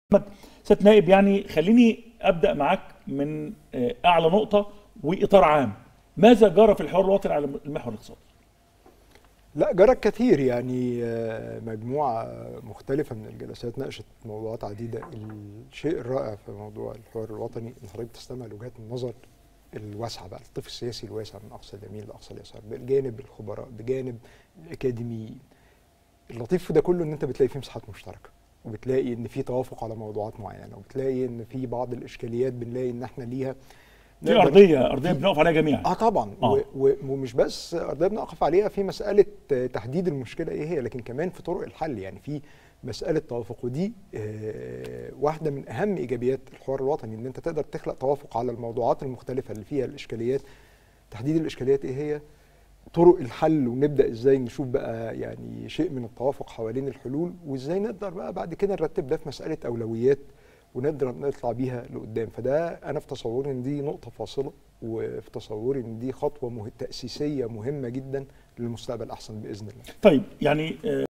سياده نائب يعني خليني ابدا معاك من آه، اعلى نقطه واطار عام ماذا جرى في الحوار الوطني على المحور الاقتصادي لا جرى كثير يعني آه، مجموعة مختلفة من الجلسات ناقشت موضوعات عديدة الشيء الرائع في موضوع الحوار الوطني ان حضرتك تستمع لوجهات النظر الواسعة بقى الطيف السياسي الواسع من أقصى اليمين لأقصى اليسار بجانب الخبراء بجانب الأكاديميين اللطيف في ده كله ان انت بتلاقي فيه مساحات مشتركة وبتلاقي ان في توافق على موضوعات معينة وبتلاقي ان في بعض الإشكاليات بنلاقي ان احنا ليها في نقدر- ارضيه ارضيه بنقف عليها جميعا اه طبعا آه. و- و- ومش بس ارضيه بنقف عليها في مساله آه، تحديد المشكله ايه هي لكن كمان في طرق الحل يعني في مساله توافق ودي آه، واحده من اهم ايجابيات الحوار الوطني ان انت تقدر تخلق توافق على الموضوعات المختلفه اللي فيها الاشكاليات تحديد الاشكاليات ايه هي طرق الحل ونبدا ازاي نشوف بقى يعني شيء من التوافق حوالين الحلول وازاي نقدر بقى بعد كده نرتب ده في مساله اولويات ونقدر نطلع بيها لقدام فده انا في تصوري ان دي نقطه فاصله وفي تصوري ان دي خطوه مه... تاسيسيه مهمه جدا للمستقبل احسن باذن الله طيب يعني آه،